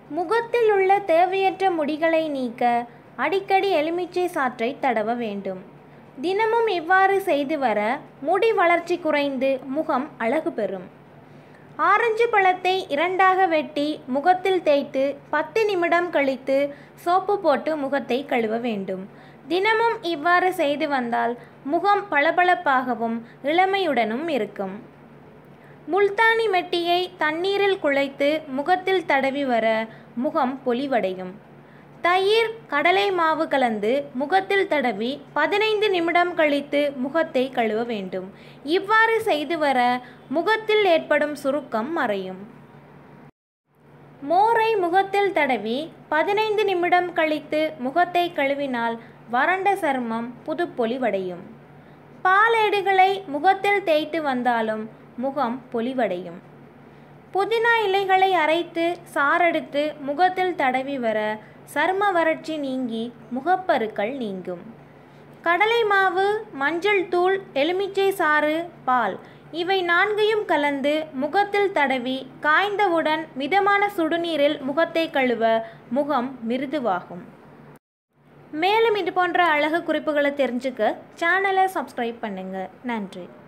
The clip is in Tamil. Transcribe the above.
முகத்தில் உள்ள தேவையற்ற முடிகளை நீக்க அடிக்கடி எலுமிச்சை சாற்றை தடவ வேண்டும் தினமும் இவ்வாறு செய்து வர முடி வளர்ச்சி குறைந்து முகம் அழகு பெறும் ஆரஞ்சு பழத்தை இரண்டாக வெட்டி முகத்தில் தேய்த்து பத்து நிமிடம் கழித்து சோப்பு போட்டு முகத்தை கழுவ வேண்டும் தினமும் இவ்வாறு செய்து வந்தால் முகம் பளபளப்பாகவும் இளமையுடனும் இருக்கும் முல்தானி மெட்டியை தண்ணீரில் குழைத்து முகத்தில் தடவி வர முகம் பொலிவடையும் தயிர் கடலை மாவு கலந்து முகத்தில் தடவி பதினைந்து நிமிடம் கழித்து முகத்தை கழுவ வேண்டும் இவ்வாறு செய்து வர முகத்தில் ஏற்படும் சுருக்கம் மறையும் மோரை முகத்தில் தடவி பதினைந்து நிமிடம் கழித்து முகத்தை கழுவினால் வறண்ட சருமம் புதுப்பொலிவடையும் பாலேடுகளை முகத்தில் தேய்த்து வந்தாலும் முகம் பொலிவடையும் புதினா இலைகளை அரைத்து சாறெடுத்து முகத்தில் தடவி வர சரும வறட்சி நீங்கி முகப்பருக்கள் நீங்கும் கடலை மாவு மஞ்சள் தூள் எலுமிச்சை சாறு பால் இவை நான்கையும் கலந்து முகத்தில் தடவி காய்ந்தவுடன் மிதமான சுடுநீரில் முகத்தை கழுவ முகம் மிருதுவாகும் மேலும் இது போன்ற அழகு குறிப்புகளை தெரிஞ்சுக்க சேனலை சப்ஸ்கிரைப் பண்ணுங்கள் நன்றி